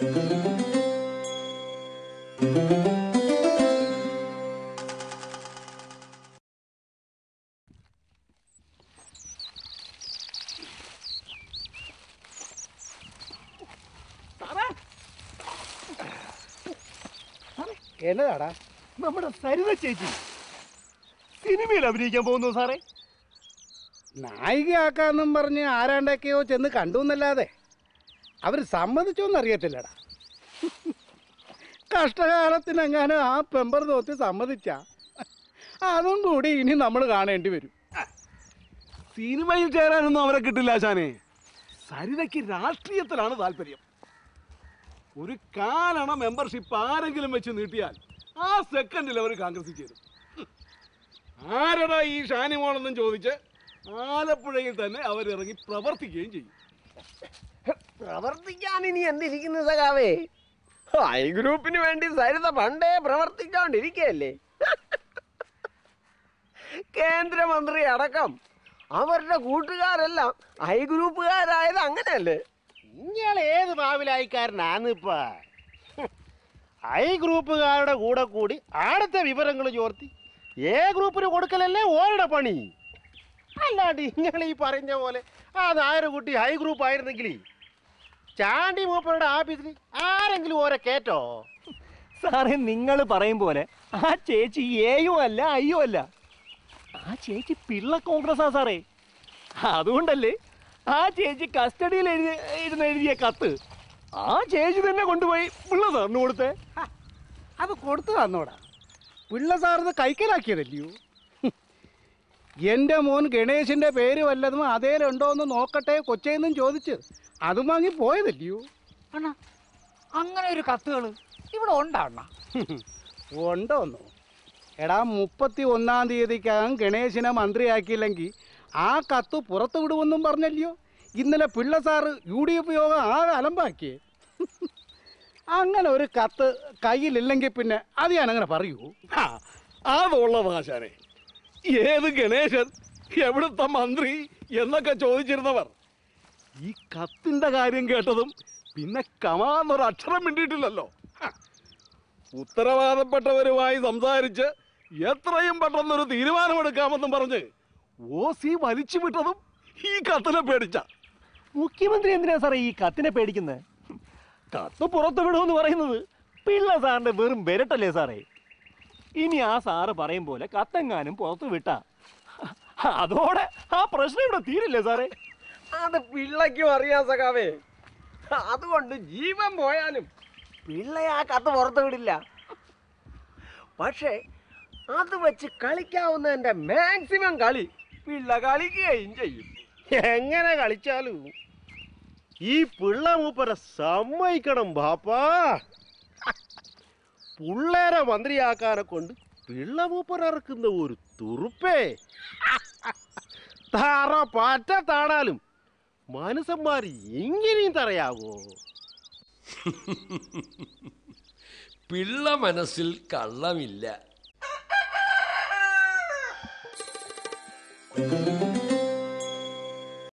എന്നതാടാ നമ്മുടെ സരിത ചേച്ചി സിനിമയിൽ അഭിനയിക്കാൻ പോകുന്നു സാറേ നായികയാക്കാന്നും പറഞ്ഞ് ആരാണ്ടൊക്കെയോ ചെന്ന് കണ്ടു എന്നല്ലാതെ അവർ സമ്മതിച്ചോന്ന് അറിയത്തില്ലടാ കഷ്ടകാലത്തിനെങ്ങാനും ആ പെമ്പർ തോത്തി സമ്മതിച്ച അതും കൂടി ഇനി നമ്മൾ കാണേണ്ടി വരും സിനിമയിൽ ചേരാനൊന്നും അവരെ കിട്ടില്ല ആശാനെ സരിതയ്ക്ക് രാഷ്ട്രീയത്തിലാണ് താല്പര്യം ഒരു കാലണ മെമ്പർഷിപ്പ് ആരെങ്കിലും വെച്ച് നീട്ടിയാൽ ആ സെക്കൻഡിൽ അവർ കോൺഗ്രസിൽ ചേരും ആരടാ ഈ ഷാനിമോളെന്നും ചോദിച്ച് ആലപ്പുഴയിൽ തന്നെ അവരിറങ്ങി പ്രവർത്തിക്കുകയും ചെയ്യും പ്രവർത്തിക്കാൻ ഇനി എന്തിരിക്കുന്നു സഖാവേ ഐ ഗ്രൂപ്പിന് വേണ്ടി സരിത പണ്ടേ പ്രവർത്തിച്ചോണ്ടിരിക്കയല്ലേ കേന്ദ്രമന്ത്രി അടക്കം അവരുടെ കൂട്ടുകാരെല്ലാം ഐ ഗ്രൂപ്പുകാരായത് അങ്ങനെയല്ലേ ഇയാൾ ഏത് മാവിലായിക്കാരനാന്ന് ഇപ്പ ഐ ഗ്രൂപ്പുകാരുടെ കൂടെ കൂടി ആടത്തെ വിവരങ്ങൾ ചോർത്തി എ ഗ്രൂപ്പിന് കൊടുക്കലല്ലേ ഓരുടെ പണി അല്ലാണ്ട് നിങ്ങൾ ഈ പറഞ്ഞ പോലെ ആ നായരകുട്ടി ഹൈ ഗ്രൂപ്പ് ആയിരുന്നെങ്കിൽ ചാണ്ടി മൂപ്പരുടെ ഓഫീസിൽ ആരെങ്കിലും ഓരെ കേറ്റോ സാറേ നിങ്ങൾ പറയും പോലെ ആ ചേച്ചി ഏയും അല്ല അയ്യോ അല്ല ആ ചേച്ചി പിള്ള കോൺഗ്രസ്സാ സാറേ അതുകൊണ്ടല്ലേ ആ ചേച്ചി കസ്റ്റഡിയിൽ എഴുതി ഇരുന്ന് എഴുതിയ കത്ത് ആ ചേച്ചി തന്നെ കൊണ്ടുപോയി പിള്ള സാറിന് കൊടുത്തേ അത് കൊടുത്തു തന്നോടാ പിള്ള സാറിന് കൈക്കലാക്കിയതല്ലയോ എൻ്റെ മോൻ ഗണേശിൻ്റെ പേര് വല്ലതും അതേലുണ്ടോ എന്ന് നോക്കട്ടെ കൊച്ചേന്നും ചോദിച്ച് അതും വാങ്ങി പോയതല്ലയോ അണ്ണ അങ്ങനെ ഒരു കത്തുകൾ ഇവിടെ ഉണ്ടാണ്ണ ഉണ്ടോന്നോ എടാ മുപ്പത്തി ഒന്നാം തീയതിക്കകം ഗണേശിനെ മന്ത്രിയാക്കിയില്ലെങ്കിൽ ആ കത്ത് പുറത്തു വിടുമെന്നും പറഞ്ഞല്ലയോ ഇന്നലെ Pillai sir U D F യോഗം ആ അലമ്പാക്കിയേ അങ്ങനെ ഒരു കത്ത് കയ്യിലില്ലെങ്കിൽ പിന്നെ അത് ഞാൻ അങ്ങനെ പറയൂ ആ, അതുള്ള ആശാനെ ഏത് ഗണേശൻ എവിടുത്തെ മന്ത്രി എന്നൊക്കെ ചോദിച്ചിരുന്നവർ ഈ കത്തിന്റെ കാര്യം കേട്ടതും പിന്നെ കമാന്നൊരു അക്ഷരം മിണ്ടിയിട്ടില്ലല്ലോ ഹ. ഉത്തരവാദപ്പെട്ടവരുമായി സംസാരിച്ച് എത്രയും പെട്ടെന്നൊരു തീരുമാനമെടുക്കാമെന്നും പറഞ്ഞ് ഓ സി വലിച്ചു വിട്ടതും ഈ കത്തിനെ പേടിച്ച മുഖ്യമന്ത്രി എന്തിനാ സാറേ ഈ കത്തിനെ പേടിക്കുന്നത് കത്ത് പുറത്തു വിടുമെന്ന് പറയുന്നത് പിള്ള സാറിന്റെ വെറും വിരട്ടല്ലേ സാറേ ഇനി ആ സാറ് പറയും പോലെ കത്തെങ്ങാനും പുറത്തു വിട്ടാ അതോടെ ആ പ്രശ്നം ഇവിടെ തീരില്ലേ സാറേ അത് പിള്ളയ്ക്കും അറിയാം സഖാവേ അതുകൊണ്ട് ജീവൻ പോയാലും പിള്ളയെ ആ കത്ത് പുറത്തു വിടില്ല പക്ഷേ അത് വെച്ച് കളിക്കാവുന്നതിന്റെ മാക്സിമം കളി പിള്ള കളിക്കുകയും ചെയ്യും എങ്ങനെ കളിച്ചാലും ഈ പിള്ള മൂപ്പരെ സമ്മതിക്കണം ബാപ്പാ പിള്ളേരെ മന്ത്രിയാക്കാനെ കൊണ്ട് പിള്ള മൂപ്പരിറക്കുന്ന ഒരു തുറുപ്പേ തറ പാറ്റ താടാലും മനുഷ്യന്മാർ ഇങ്ങനെയും തറയാകോ പിള്ള മനസ്സിൽ കള്ളമില്ല